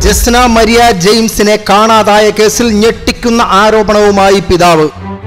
Jasna Maria ജെയിംസിനെ കാണാതായ കേസിൽ ഞെട്ടിക്കുന്ന ആരോപണവുമായി പിതാവ്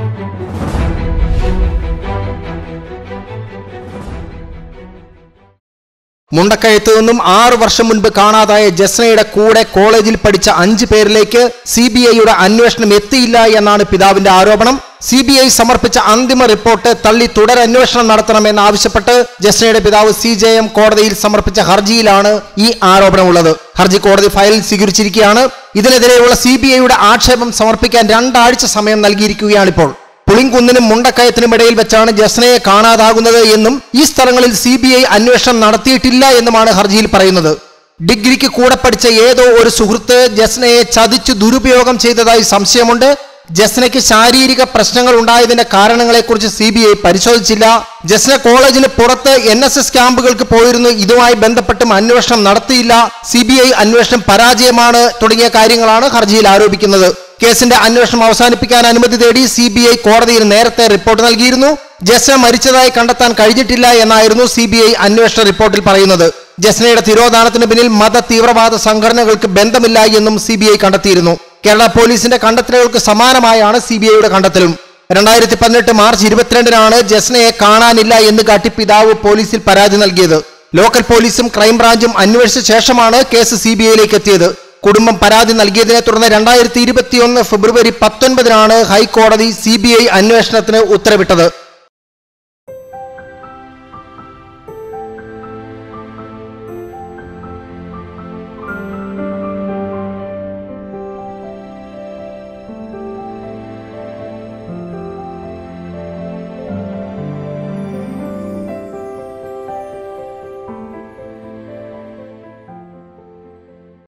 മുണ്ടക്കയത്ത് നിന്നും ആറു വർഷം മുൻപ് കാണാതായ ജസ്നയുടെ കൂടെ കോളേജിൽ പഠിച്ച അഞ്ചു പേരിലേക്ക് സി ബി ഐയുടെ അന്വേഷണം എത്തിയില്ല എന്നാണ് പിതാവിന്റെ ആരോപണം സി ബി ഐ സമർപ്പിച്ച അന്തിമ റിപ്പോർട്ട് തള്ളി തുടരന്വേഷണം നടത്തണമെന്നാവശ്യപ്പെട്ട് ജസ്നയുടെ പിതാവ് സി ജെ എം കോടതിയിൽ സമർപ്പിച്ച ഹർജിയിലാണ് ഈ ആരോപണമുള്ളത് ഹർജി കോടതി ഫയലിൽ സ്വീകരിച്ചിരിക്കുകയാണ് ഇതിനെതിരെയുള്ള സി ബി ഐയുടെ ആക്ഷേപം സമർപ്പിക്കാൻ രണ്ടാഴ്ച സമയം നൽകിയിരിക്കുകയാണിപ്പോൾ പുളിങ്കുന്നിനും മുണ്ടക്കയത്തിനും ഇടയിൽ വെച്ചാണ് ജസ്നയെ കാണാതാകുന്നത് എന്നും ഈ സ്ഥലങ്ങളിൽ സി ബി ഐ അന്വേഷണം നടത്തിയിട്ടില്ല എന്നുമാണ് ഹർജിയിൽ പറയുന്നത് ഡിഗ്രിക്ക് കൂടെ പഠിച്ച ഏതോ ഒരു സുഹൃത്ത് ജസ്നയെ ചതിച്ചു ദുരുപയോഗം ചെയ്തതായി സംശയമുണ്ട് ജസ്നയ്ക്ക് ശാരീരിക പ്രശ്നങ്ങൾ ഉണ്ടായതിന്റെ കാരണങ്ങളെക്കുറിച്ച് സി ബി ഐ പരിശോധിച്ചില്ല ജസ്ന കോളേജിന് പുറത്ത് എൻ എസ് എസ് ക്യാമ്പുകൾക്ക് പോയിരുന്നു ഇതുമായി ബന്ധപ്പെട്ടും അന്വേഷണം നടത്തിയില്ല സി ബി ഐ അന്വേഷണം പരാജയമാണ് തുടങ്ങിയ കാര്യങ്ങളാണ് ഹർജിയിൽ ആരോപിക്കുന്നത് കേസിന്റെ അന്വേഷണം അവസാനിപ്പിക്കാൻ അനുമതി തേടി സി ബി ഐ കോടതിയിൽ നേരത്തെ റിപ്പോർട്ട് നൽകിയിരുന്നു ജസ്ന മരിച്ചതായി കണ്ടെത്താൻ കഴിഞ്ഞിട്ടില്ല എന്നായിരുന്നു സി ബി ഐ അന്വേഷണ റിപ്പോർട്ടിൽ പറയുന്നത് ജസ്നയുടെ തിരോധാനത്തിന് പിന്നിൽ മത തീവ്രവാദ സംഘടനകൾക്ക് ബന്ധമില്ല എന്നും സി ബി ഐ കണ്ടെത്തിയിരുന്നു കേരള പോലീസിന്റെ കണ്ടെത്തലുകൾക്ക് സമാനമായാണ് സി ബി ഐയുടെ കണ്ടെത്തലും രണ്ടായിരത്തി പതിനെട്ട് മാർച്ച് ഇരുപത്തിരണ്ടിനാണ് ജസ്നയെ കാണാനില്ല എന്ന് കാട്ടി പിതാവ് പോലീസിൽ പരാതി നൽകിയത് ലോക്കൽ പോലീസും ക്രൈംബ്രാഞ്ചും അന്വേഷിച്ച ശേഷമാണ് കേസ് സി ബി ഐയിലേക്ക് എത്തിയത് കുടുംബം പരാതി നൽകിയതിനെ തുടർന്ന് രണ്ടായിരത്തി ഇരുപത്തിയൊന്ന് ഫെബ്രുവരി പത്തൊൻപതിനാണ് ഹൈക്കോടതി സി ബി ഐ അന്വേഷണത്തിന് ഉത്തരവിട്ടത്